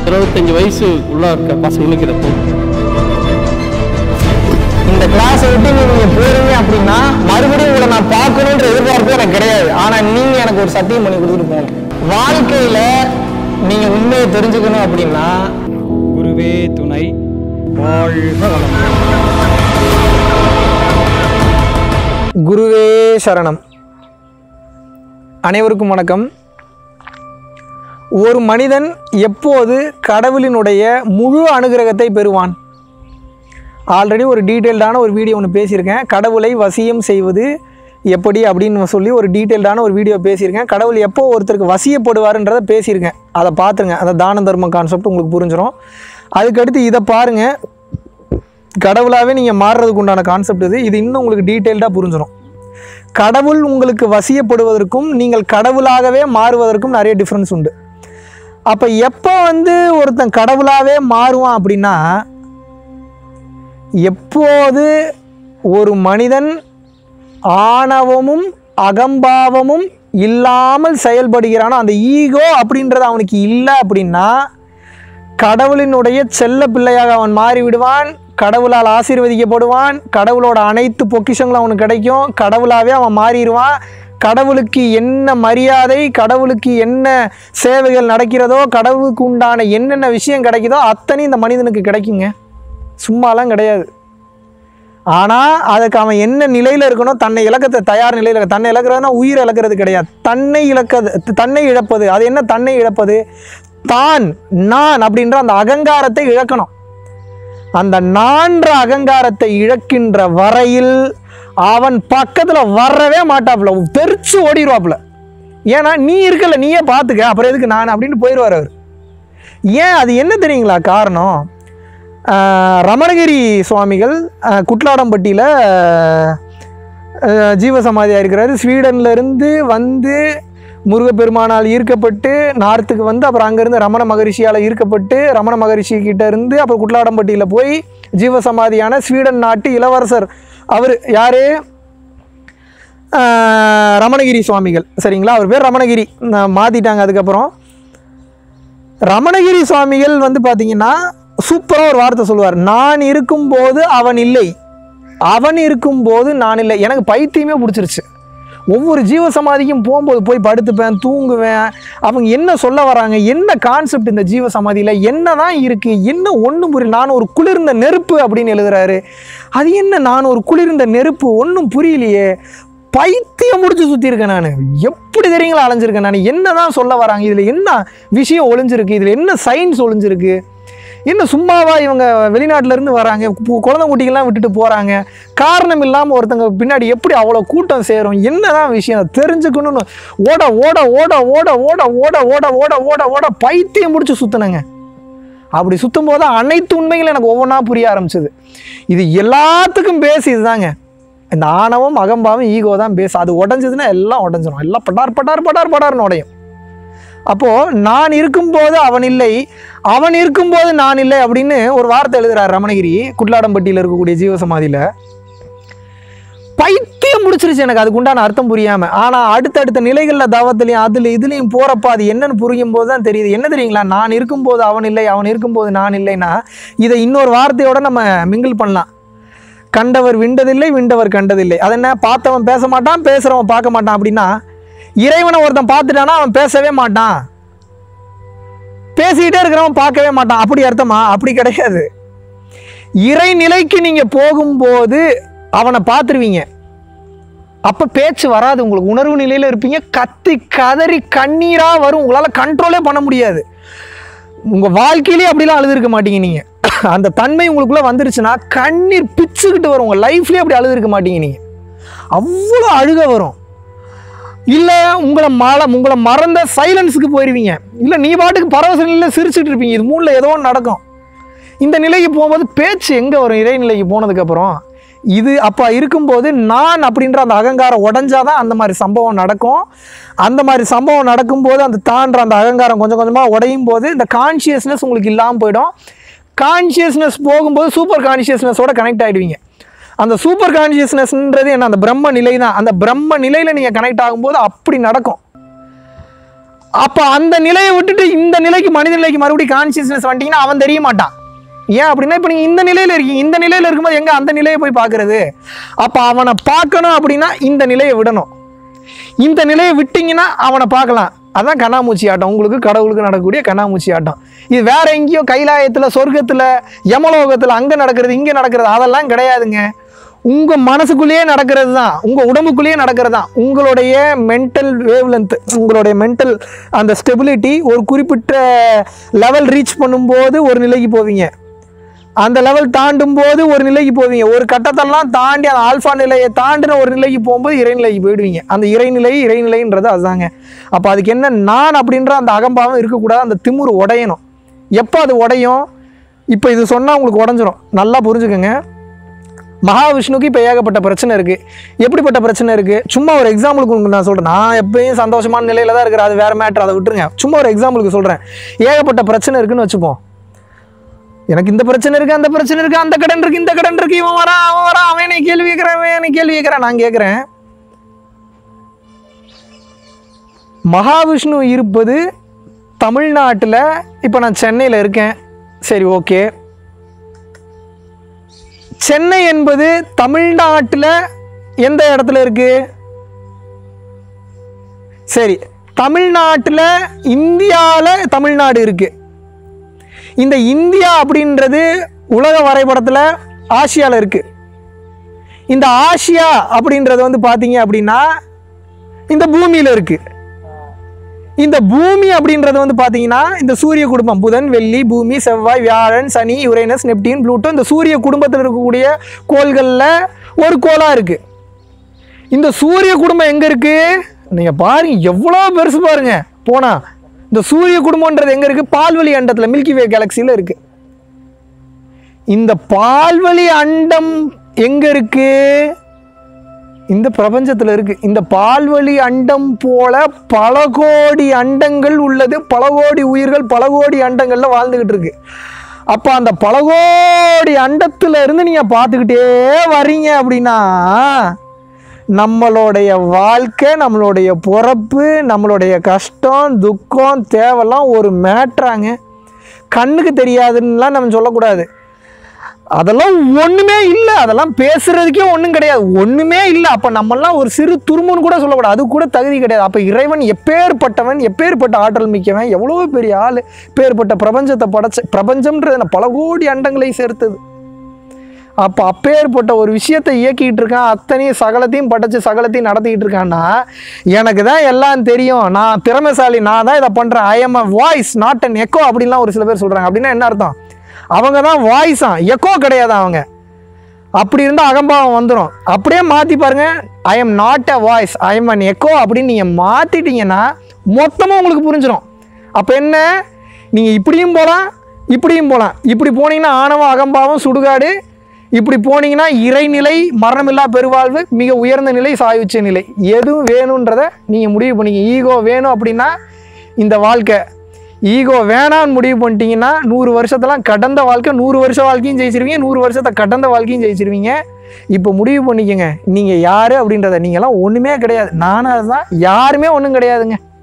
இருபத்தஞ்சு வயசு உள்ள இருக்க பசங்களுக்கு இதை போதும் இந்த கிளாஸை விட்டு நீங்க போறீங்க அப்படின்னா மறுபடியும் உங்களை நான் பார்க்கணுன்ற எதிர்பார்ப்பு எனக்கு கிடையாது ஆனா நீங்க எனக்கு ஒரு சத்தியம் பண்ணி கொடுத்துட்டு போகணும் வாழ்க்கையில நீங்க உண்மையை தெரிஞ்சுக்கணும் அப்படின்னா குருவே துணை வாழ்க வளம் குருவே சரணம் அனைவருக்கும் வணக்கம் ஒரு மனிதன் எப்போது கடவுளினுடைய முழு அனுகிரகத்தை பெறுவான் ஆல்ரெடி ஒரு டீட்டெயில்டான ஒரு வீடியோ ஒன்று பேசியிருக்கேன் கடவுளை வசியம் செய்வது எப்படி அப்படின்னு சொல்லி ஒரு டீட்டெயில்டான ஒரு வீடியோ பேசியிருக்கேன் கடவுள் எப்போ ஒருத்தருக்கு வசியப்படுவாருன்றதை பேசியிருக்கேன் அதை பார்த்துருங்க அந்த தான தர்ம கான்செப்ட் உங்களுக்கு புரிஞ்சிடும் அதுக்கடுத்து இதை பாருங்கள் கடவுளாகவே நீங்கள் மாறுறதுக்கு உண்டான கான்செப்ட் இது இது இன்னும் உங்களுக்கு டீட்டெயில்டாக புரிஞ்சிடும் கடவுள் உங்களுக்கு வசியப்படுவதற்கும் நீங்கள் கடவுளாகவே மாறுவதற்கும் நிறைய டிஃப்ரென்ஸ் உண்டு அப்போ எப்போ வந்து ஒருத்தன் கடவுளாகவே மாறுவான் அப்படின்னா எப்போது ஒரு மனிதன் ஆணவமும் அகம்பாவமும் இல்லாமல் செயல்படுகிறானோ அந்த ஈகோ அப்படின்றது அவனுக்கு இல்லை அப்படின்னா கடவுளினுடைய செல்ல பிள்ளையாக அவன் மாறி விடுவான் கடவுளால் ஆசீர்வதிக்கப்படுவான் கடவுளோட அனைத்து பொக்கிஷங்களும் அவனுக்கு கிடைக்கும் கடவுளாகவே அவன் மாறிடுவான் கடவுளுக்கு என்ன மரியாதை கடவுளுக்கு என்ன சேவைகள் நடக்கிறதோ கடவுளுக்கு உண்டான என்னென்ன விஷயம் கிடைக்குதோ அத்தனை இந்த மனிதனுக்கு கிடைக்குங்க சும்மாலாம் கிடையாது ஆனால் அதுக்கு அவன் என்ன நிலையில் இருக்கணும் தன்னை இழக்கத்தை தயார் நிலையில் இருக்க தன்னை இழக்கிறதுனா உயிரை இழக்கிறது கிடையாது தன்னை இழக்கிறது தன்னை இழப்பது அது என்ன தன்னை இழப்பது தான் நான் அப்படின்ற அந்த அகங்காரத்தை இழக்கணும் அந்த நான்ற அகங்காரத்தை இழக்கின்ற வரையில் அவன் பக்கத்தில் வரவே மாட்டாப்புல தெரிச்சு ஓடிடுவாப்புல ஏன்னா நீ இருக்கல நீயே பார்த்துக்க அப்புறம் எதுக்கு நான் அப்படின்னு போயிடுவார் அவர் ஏன் அது என்ன தெரியுங்களா காரணம் ஆஹ் ரமணகிரி சுவாமிகள் ஆஹ் குட்லாடம்பட்டியில் ஆஹ் ஜீவசமாதியாக இருக்கிறாரு ஸ்வீடன்ல இருந்து வந்து முருகப்பெருமானால் ஈர்க்கப்பட்டு நார்த்துக்கு வந்து அப்புறம் அங்கேருந்து ரமண மகரிஷியால் ஈர்க்கப்பட்டு ரமண மகரிஷி கிட்ட இருந்து அப்புறம் குட்லாடம்பட்டியில் போய் ஜீவசமாதியான ஸ்வீடன் நாட்டு இளவரசர் அவர் யார் ரமணகிரி சுவாமிகள் சரிங்களா அவர் பேர் ரமணகிரி நான் மாற்றிட்டாங்க அதுக்கப்புறம் ரமணகிரி சுவாமிகள் வந்து பார்த்தீங்கன்னா சூப்பராக ஒரு வார்த்தை சொல்லுவார் நான் இருக்கும்போது அவன் இல்லை அவன் இருக்கும்போது நான் இல்லை எனக்கு பைத்தியமே பிடிச்சிருச்சு ஒவ்வொரு ஜீவசமாதிக்கும் போகும்போது போய் படுத்துப்பேன் தூங்குவேன் அவங்க என்ன சொல்ல வராங்க என்ன கான்செப்ட் இந்த ஜீவசமாதியில் என்ன தான் இருக்குது என்ன ஒன்றும் புரியல நான் ஒரு குளிர்ந்த நெருப்பு அப்படின்னு எழுதுறாரு அது என்ன நான் ஒரு குளிர்ந்த நெருப்பு ஒன்றும் புரியலையே பைத்தியம் முடிச்சு சுற்றி இருக்கேன் நான் எப்படி தெரியுங்களா அலைஞ்சிருக்கேன் நான் என்ன தான் சொல்ல வராங்க இதில் என்ன விஷயம் ஒளிஞ்சிருக்கு இதில் என்ன சயின்ஸ் ஒளிஞ்சிருக்கு என்ன சும்மாவா இவங்க வெளிநாட்டுல இருந்து வராங்க கு- குழந்தை குட்டிகள்லாம் விட்டுட்டு போகிறாங்க காரணம் இல்லாமல் ஒருத்தங்க பின்னாடி எப்படி அவ்வளோ கூட்டம் சேரும் என்னதான் விஷயம் அதை தெரிஞ்சுக்கணும்னு ஓட ஓட ஓட ஓட ஓட ஓட ஓட ஓட ஓட ஓட பைத்தியம் முடிச்சு சுற்றுனங்க அப்படி சுற்றும் போது அனைத்து உண்மைகளும் எனக்கு ஒவ்வொன்றா புரிய ஆரம்பிச்சது இது எல்லாத்துக்கும் பேஸ் இதுதாங்க இந்த ஆணவம் அகம்பாவம் ஈகோ தான் பேஸ் அது உடஞ்சதுன்னா எல்லாம் உடஞ்சிரும் எல்லாம் பட்டார் பட்டார் பட்டார் பட்டார்னு உடையும் அப்போது நான் இருக்கும்போது அவன் இல்லை அவன் இருக்கும்போது நான் இல்லை அப்படின்னு ஒரு வார்த்தை எழுதுறார் ரமணகிரி குட்லாடம்பட்டியில் இருக்கக்கூடிய ஜீவசமாதியில் பைத்தியம் முடிச்சிருச்சு எனக்கு அதுக்கு உண்டான அர்த்தம் புரியாமல் ஆனால் அடுத்தடுத்த நிலைகளில் தவத்துலையும் அதுல இதுலேயும் போகிறப்ப அது என்னன்னு புரியும் போது தான் தெரியுது என்ன தெரியுங்களா நான் இருக்கும்போது அவன் இல்லை அவன் இருக்கும்போது நான் இல்லைன்னா இதை இன்னொரு வார்த்தையோட நம்ம மிங்கிள் பண்ணலாம் கண்டவர் விண்டதில்லை விண்டவர் கண்டதில்லை அது என்ன பார்த்தவன் பேச மாட்டான் பேசுகிறவன் பார்க்க மாட்டான் அப்படின்னா இறைவனை ஒருத்தன் பார்த்துட்டானா அவன் பேசவே மாட்டான் பேசிக்கிட்டே இருக்கிறவன் பார்க்கவே மாட்டான் அப்படி அர்த்தமா அப்படி கிடையாது இறைநிலைக்கு நீங்கள் போகும்போது அவனை பார்த்துருவீங்க அப்போ பேச்சு வராது உங்களுக்கு உணர்வு நிலையில் இருப்பீங்க கத்தி கதறி கண்ணீராக வரும் உங்களால் கண்ட்ரோலே பண்ண முடியாது உங்கள் வாழ்க்கையிலே அப்படிலாம் அழுதுருக்க மாட்டீங்க நீங்கள் அந்த தன்மை உங்களுக்குள்ளே வந்துருச்சுன்னா கண்ணீர் பிச்சுக்கிட்டு வரும் உங்கள் லைஃப்லேயே அப்படி அழுதுருக்க மாட்டீங்க நீங்கள் அவ்வளோ அழுக வரும் இல்லை உங்களை மல உங்களை மறந்த சைலன்ஸுக்கு போயிடுவீங்க இல்லை நீ பாட்டுக்கு பரவச நிலையில் சிரிச்சுட்டு இருப்பீங்க இது மூணில் ஏதோ ஒன்று நடக்கும் இந்த நிலைக்கு போகும்போது பேச்சு எங்கே வரும் இறைநிலைக்கு போனதுக்கப்புறம் இது அப்போ இருக்கும்போது நான் அப்படின்ற அந்த அகங்காரம் உடஞ்சாதான் அந்த மாதிரி சம்பவம் நடக்கும் அந்த மாதிரி சம்பவம் நடக்கும்போது அந்த தான்ற அந்த அகங்காரம் கொஞ்சம் கொஞ்சமாக உடையும் போது இந்த கான்ஷியஸ்னஸ் உங்களுக்கு இல்லாமல் போயிடும் கான்ஷியஸ்னஸ் போகும்போது சூப்பர் கான்ஷியஸ்னஸோட கனெக்ட் ஆகிடுவீங்க அந்த சூப்பர் கான்ஷியஸ்னஸ்ன்றது என்ன அந்த பிரம்ம நிலை தான் அந்த பிரம்ம நிலையில் நீங்கள் கனெக்ட் ஆகும்போது அப்படி நடக்கும் அப்போ அந்த நிலையை விட்டுட்டு இந்த நிலைக்கு மனித நிலைக்கு மறுபடியும் கான்சியஸ்னஸ் வந்துட்டீங்கன்னா அவன் தெரிய மாட்டான் ஏன் அப்படின்னா இப்போ நீங்கள் இந்த நிலையில் இருக்கீங்க இந்த நிலையில் இருக்கும்போது எங்கே அந்த நிலையை போய் பார்க்கறது அப்போ அவனை பார்க்கணும் அப்படின்னா இந்த நிலையை விடணும் இந்த நிலையை விட்டீங்கன்னா அவனை பார்க்கலாம் அதான் கண்ணாமூச்சி ஆட்டம் உங்களுக்கு கடவுளுக்கு நடக்கக்கூடிய கண்ணாமூச்சி ஆட்டம் இது வேற எங்கேயோ கைலாயத்தில் சொர்க்கத்தில் யமலோகத்தில் அங்கே நடக்கிறது இங்கே நடக்கிறது அதெல்லாம் கிடையாதுங்க உங்கள் மனசுக்குள்ளேயே நடக்கிறது தான் உங்கள் உடம்புக்குள்ளேயே நடக்கிறது தான் உங்களுடைய மென்டல் வேவ்லென்த் உங்களுடைய மென்டல் அந்த ஸ்டெபிலிட்டி ஒரு குறிப்பிட்ட லெவல் ரீச் பண்ணும்போது ஒரு நிலைக்கு போவீங்க அந்த லெவல் தாண்டும் போது ஒரு நிலைக்கு போவீங்க ஒரு கட்டத்தெல்லாம் தாண்டி அந்த ஆல்ஃபா நிலையை தாண்டின ஒரு நிலைக்கு போகும்போது இறைநிலைக்கு போயிடுவீங்க அந்த இறைநிலை இறைநிலைன்றது அதுதாங்க அப்போ அதுக்கு என்ன நான் அப்படின்ற அந்த அகம்பாவம் இருக்கக்கூடாது அந்த திமிரு உடையணும் எப்போ அது உடையும் இப்போ இது சொன்னால் உங்களுக்கு உடஞ்சிரும் நல்லா புரிஞ்சுக்கோங்க மகாவிஷ்ணுக்கு இப்போ ஏகப்பட்ட பிரச்சனை இருக்குது எப்படிப்பட்ட பிரச்சனை இருக்குது சும்மா ஒரு எக்ஸாம்பிளுக்கு உங்களுக்கு நான் சொல்கிறேன் நான் எப்பயும் சந்தோஷமான நிலையில தான் இருக்கிறேன் அது வேறு மேட்ரு அதை விட்டுருங்க சும்மா ஒரு எக்ஸாம்பிளுக்கு சொல்கிறேன் ஏகப்பட்ட பிரச்சனை இருக்குன்னு வச்சுப்போம் எனக்கு இந்த பிரச்சனை இருக்கு அந்த பிரச்சனை இருக்கு அந்த கடன் இருக்கு இந்த கடன் இருக்கு இவன் வரான் அவன் வரான் அவன் என்னை கேள்வி கேட்கறான் அவன் என்னை கேள்வி கேட்கறான் நான் கேட்குறேன் மகாவிஷ்ணு இருப்பது தமிழ்நாட்டில் இப்போ நான் சென்னையில் இருக்கேன் சரி ஓகே சென்னை என்பது தமிழ்நாட்டில் எந்த இடத்துல இருக்கு சரி தமிழ்நாட்டில் இந்தியாவில் தமிழ்நாடு இருக்குது இந்த இந்தியா அப்படின்றது உலக வரைபடத்தில் ஆசியாவில் இருக்குது இந்த ஆசியா அப்படின்றது வந்து பார்த்தீங்க அப்படின்னா இந்த பூமியில் இருக்குது இந்த பூமி அப்படின்றது வந்து பார்த்தீங்கன்னா இந்த சூரிய குடும்பம் புதன் வெள்ளி பூமி செவ்வாய் வியாழன் சனி யுரேனஸ் நெப்டின் ப்ளூட்டோ இந்த சூரிய குடும்பத்தில் இருக்கக்கூடிய கோள்களில் ஒரு கோளாக இருக்குது இந்த சூரிய குடும்பம் எங்கே இருக்குது நீங்கள் பாருங்க எவ்வளோ பெருசு பாருங்க போனா இந்த சூரிய குடும்பம்ன்றது எங்கே இருக்குது பால்வழி அண்டத்தில் மில்கி வே கேலக்சியில் இருக்குது இந்த பால்வழி அண்டம் எங்கே இருக்குது இந்த பிரபஞ்சத்தில் இருக்குது இந்த பால்வழி அண்டம் போல பல கோடி அண்டங்கள் உள்ளது பல கோடி உயிர்கள் பல கோடி அண்டங்களில் வாழ்ந்துக்கிட்டு இருக்கு அப்போ அந்த பல கோடி அண்டத்துல இருந்து நீங்கள் பார்த்துக்கிட்டே வர்றீங்க அப்படின்னா நம்மளுடைய வாழ்க்கை நம்மளுடைய பிறப்பு நம்மளுடைய கஷ்டம் துக்கம் தேவைலாம் ஒரு மேட்ராங்க கண்ணுக்கு தெரியாதுன்னுலாம் நம்ம சொல்லக்கூடாது அதெல்லாம் ஒன்றுமே இல்லை அதெல்லாம் பேசுறதுக்கே ஒன்றும் கிடையாது ஒன்றுமே இல்லை அப்போ நம்மெல்லாம் ஒரு சிறு துருமுன்னு கூட சொல்லக்கூடாது அது கூட தகுதி கிடையாது அப்போ இறைவன் எப்பேற்பட்டவன் எப்பேற்பட்ட ஆற்றல் மிக்கவன் எவ்வளோ பெரிய ஆள் பேர்பட்ட பிரபஞ்சத்தை படைச்ச பிரபஞ்சம்ன்றது என்ன பல கோடி அண்டங்களை சேர்த்தது அப்போ அப்பேற்பட்ட ஒரு விஷயத்தை இயக்கிட்டு இருக்கான் அத்தனையும் சகலத்தையும் படைச்சு சகலத்தையும் நடத்திக்கிட்டு இருக்கான்னா எனக்கு தான் எல்லாம் தெரியும் நான் திறமைசாலி நான் தான் இதை பண்ணுறேன் I am a voice not an echo அப்படின்லாம் ஒரு சில பேர் சொல்கிறாங்க அப்படின்னா என்ன அர்த்தம் அவங்க தான் வாய்ஸா எக்கோ கிடையாது அவங்க அப்படி இருந்தால் அகம்பாவம் வந்துடும் அப்படியே மாற்றி பாருங்க I am not a voice I am an echo அப்படின்னு நீங்கள் மாற்றிட்டீங்கன்னா மொத்தமாக உங்களுக்கு புரிஞ்சிடும் அப்போ என்ன நீங்கள் இப்படியும் போகலாம் இப்படியும் போகலாம் இப்படி போனீங்கன்னா ஆணவம் அகம்பாவம் சுடுகாடு இப்படி போனீங்கன்னா இறைநிலை மரணமில்லா பெருவாழ்வு மிக உயர்ந்த நிலை சாயுச்ச நிலை எதுவும் வேணுன்றதை நீங்கள் முடிவு பண்ணிக்க ஈகோ வேணும் அப்படின்னா இந்த வாழ்க்கை ஈகோ வேணான்னு முடிவு பண்ணிட்டீங்கன்னா நூறு வருஷத்தெல்லாம் கடந்த வாழ்க்கை நூறு வருஷ வாழ்க்கையும் ஜெயிச்சிருவீங்க நூறு வருஷத்தை கடந்த வாழ்க்கையும் ஜெயிச்சிருவீங்க இப்போ முடிவு பண்ணிக்கோங்க நீங்கள் யார் அப்படின்றத நீங்களாம் ஒன்றுமே கிடையாது நானும் அதுதான் யாருமே ஒன்றும் கிடையாதுங்க